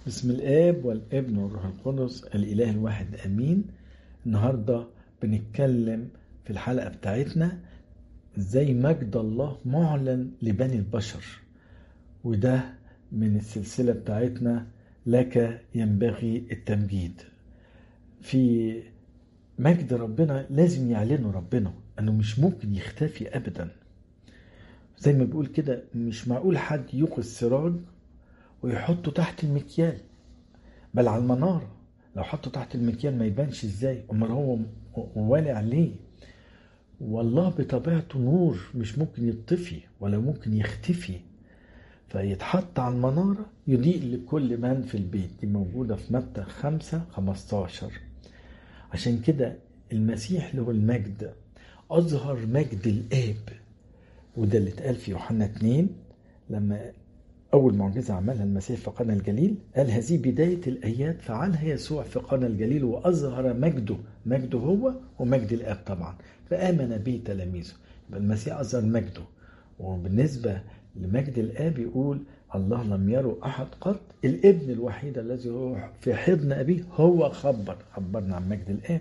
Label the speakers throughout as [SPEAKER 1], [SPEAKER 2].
[SPEAKER 1] بسم الآب والابن والروح القدس الإله الواحد أمين النهاردة بنتكلم في الحلقة بتاعتنا ازاي مجد الله معلن لبني البشر وده من السلسلة بتاعتنا لك ينبغي التمجيد في مجد ربنا لازم يعلنه ربنا انه مش ممكن يختفي ابدا زي ما بيقول كده مش معقول حد يوقظ سراج ويحطه تحت المكيال بل على المنارة لو حطه تحت المكيال ما يبانش ازاي امال هو والع ليه والله بطبيعته نور مش ممكن يطفي ولا ممكن يختفي فيتحط على المنارة يضيء لكل من في البيت دي موجودة في متى خمسة خمستاشر عشان كده المسيح له المجد أظهر مجد الآب وده اللي اتقال في يوحنا 2 لما أول معجزة عملها المسيح في قنا الجليل قال هذه بداية الآيات فعلها يسوع في قنا الجليل وأظهر مجده مجده هو ومجد الآب طبعا فآمن به تلاميذه يبقى المسيح أظهر مجده وبالنسبة لمجد الآب يقول الله لم يره أحد قط الابن الوحيد الذي هو في حضن أبيه هو خبر خبرنا عن مجد الآب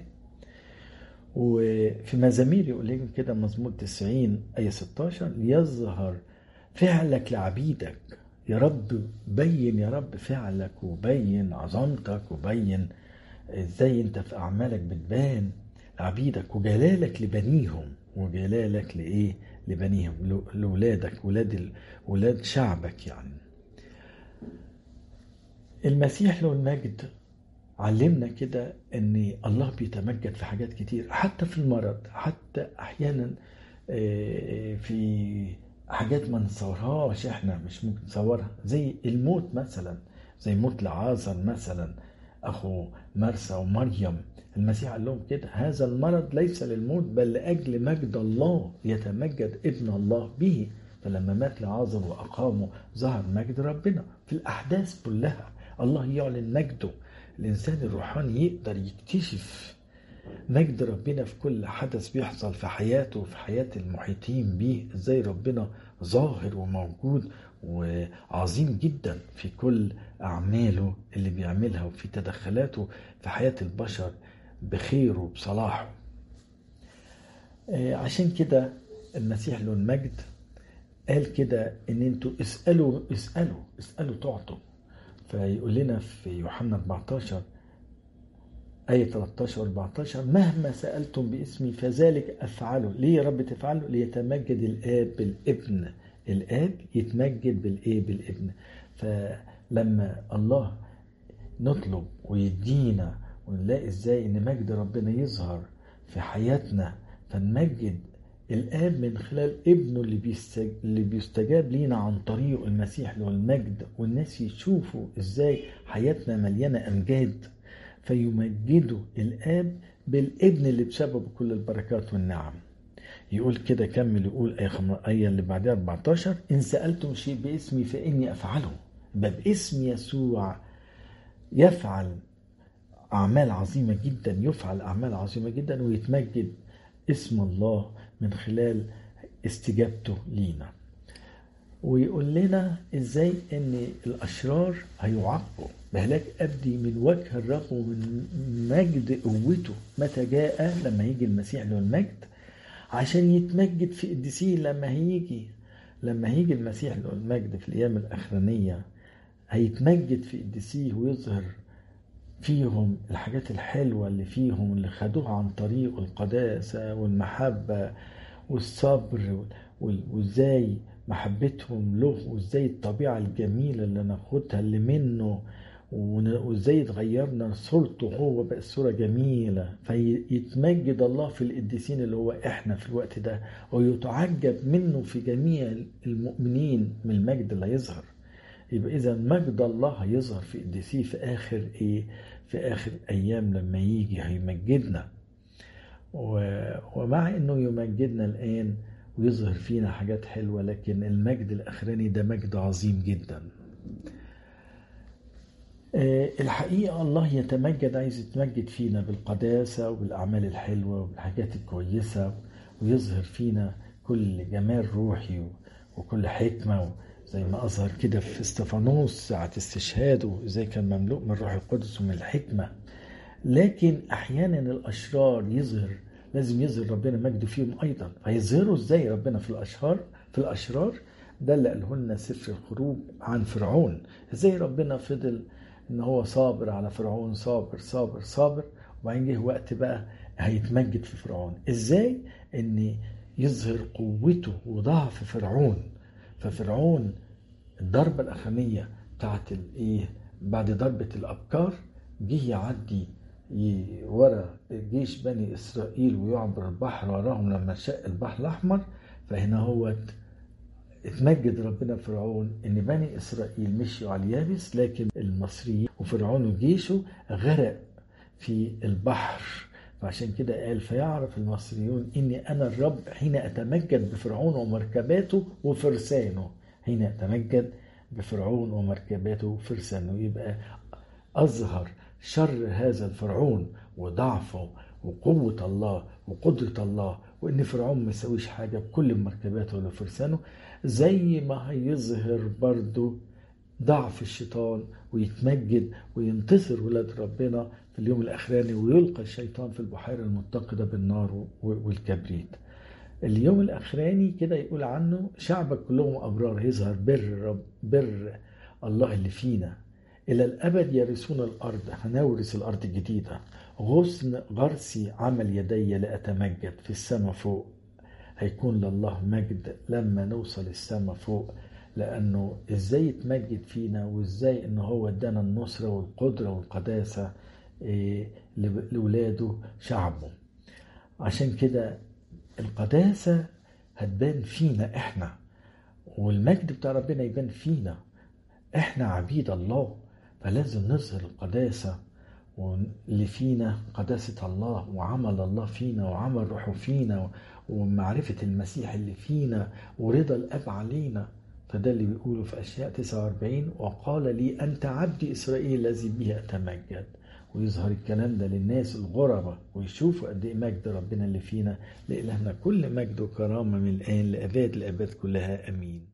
[SPEAKER 1] وفي مزامير يقول لهم كده مزمور 90 آية 16 ليظهر فعلك لعبيدك يا رب بين يا رب فعلك وبين عظمتك وبين ازاي انت في اعمالك بتبان لعبيدك وجلالك لبنيهم وجلالك لايه لبنيهم لولادك ولاد ولاد شعبك يعني المسيح له المجد علمنا كده ان الله بيتمجد في حاجات كتير حتى في المرض حتى احيانا في حاجات ما نصورهاش احنا مش ممكن نصورها زي الموت مثلا زي موت لعازر مثلا اخو مرسى ومريم المسيح قال لهم كده هذا المرض ليس للموت بل لاجل مجد الله يتمجد ابن الله به فلما مات لعازر واقامه ظهر مجد ربنا في الاحداث كلها الله يعلن مجده الانسان الروحاني يقدر يكتشف مجد ربنا في كل حدث بيحصل في حياته وفي حياة المحيطين بيه ازاي ربنا ظاهر وموجود وعظيم جدا في كل أعماله اللي بيعملها وفي تدخلاته في حياة البشر بخيره وبصلاحه عشان كده المسيح له المجد قال كده ان انتوا اسألوا اسألوا اسألوا تعطوا فيقول لنا في يوحنا 14 آية 13 و 14 مهما سألتم باسمي فذلك أفعله ليه يا رب تفعله ليتمجد الآب بالابن الآب يتمجد بالإيه بالابن فلما الله نطلب ويدينا ونلاقي ازاي ان مجد ربنا يظهر في حياتنا فنمجد الآب من خلال ابنه اللي, بيستج... اللي بيستجاب لينا عن طريقه المسيح له المجد والناس يشوفوا ازاي حياتنا مليانة أمجاد فيمجدوا الآب بالابن اللي بسببه كل البركات والنعم يقول كده كمل يقول آية, خم... آية اللي بعدها 14 إن سألتم شيء باسمي فإني أفعله يبقى باسم يسوع يفعل أعمال عظيمة جدا يفعل أعمال عظيمة جدا ويتمجد اسم الله من خلال استجابته لينا ويقول لنا ازاي ان الاشرار هيعاقبوا بهلاك ابدي من وجه الرب ومن مجد قوته متى جاء لما يجي المسيح له المجد عشان يتمجد في قديسيه لما هيجي لما هيجي المسيح له المجد في الايام الاخرانيه هيتمجد في قديسيه ويظهر فيهم الحاجات الحلوة اللي فيهم اللي خدوها عن طريق القداسة والمحبة والصبر وازاي محبتهم له وازاي الطبيعة الجميلة اللي ناخدها اللي منه وازاي اتغيرنا صورته هو بقى صورة جميلة فيتمجد الله في القديسين اللي هو احنا في الوقت ده ويتعجب منه في جميع المؤمنين من المجد اللي هيظهر يبقى اذا مجد الله هيظهر في قديسيه في اخر ايه في اخر ايام لما يجي هيمجدنا ومع انه يمجدنا الان ويظهر فينا حاجات حلوه لكن المجد الاخراني ده مجد عظيم جدا الحقيقة الله يتمجد عايز يتمجد فينا بالقداسة وبالأعمال الحلوة وبالحاجات الكويسة ويظهر فينا كل جمال روحي وكل حكمة زي ما أظهر كده في استفانوس ساعة استشهاده ازاي كان مملوء من الروح القدس ومن الحكمة لكن أحيانا الأشرار يظهر لازم يظهر ربنا مجده فيهم أيضا فيظهروا ازاي ربنا في الأشرار في الأشرار ده اللي قاله لنا سفر الخروج عن فرعون ازاي ربنا فضل ان هو صابر على فرعون صابر صابر صابر وبعدين جه وقت بقى هيتمجد في فرعون ازاي ان يظهر قوته وضعف فرعون ففرعون الضربة الأخرانية بتاعت الإيه بعد ضربة الأبكار جه يعدي ورا جيش بني إسرائيل ويعبر البحر وراهم لما شق البحر الأحمر فهنا هو اتمجد ربنا فرعون ان بني اسرائيل مشيوا على اليابس لكن المصريين وفرعون وجيشه غرق في البحر فعشان كده قال فيعرف المصريون اني انا الرب حين اتمجد بفرعون ومركباته وفرسانه حين اتمجد بفرعون ومركباته وفرسانه يبقى اظهر شر هذا الفرعون وضعفه وقوة الله وقدرة الله وإن فرعون ما يسويش حاجة بكل مركباته ولا فرسانه زي ما هيظهر برضو ضعف الشيطان ويتمجد وينتصر ولاد ربنا في اليوم الأخراني ويلقى الشيطان في البحيرة المتقدة بالنار والكبريت اليوم الأخراني كده يقول عنه شعبك كلهم أبرار يظهر بر رب بر الله اللي فينا إلى الأبد يرثون الأرض هنورث الأرض الجديدة غصن غرسي عمل يدي لأتمجد في السماء فوق هيكون لله مجد لما نوصل السماء فوق لأنه إزاي يتمجد فينا وإزاي إن هو إدانا النصرة والقدرة والقداسة لولاده شعبه عشان كده القداسة هتبان فينا إحنا والمجد بتاع ربنا يبان فينا إحنا عبيد الله فلازم نظهر القداسة اللي فينا قداسة الله وعمل الله فينا وعمل روحه فينا ومعرفة المسيح اللي فينا ورضا الأب علينا فده اللي بيقوله في أشياء 49 وقال لي أنت عبد إسرائيل الذي به أتمجد ويظهر الكلام ده للناس الغربة ويشوفوا قد إيه مجد ربنا اللي فينا لإلهنا كل مجد وكرامة من الآن لأباد الآباد كلها أمين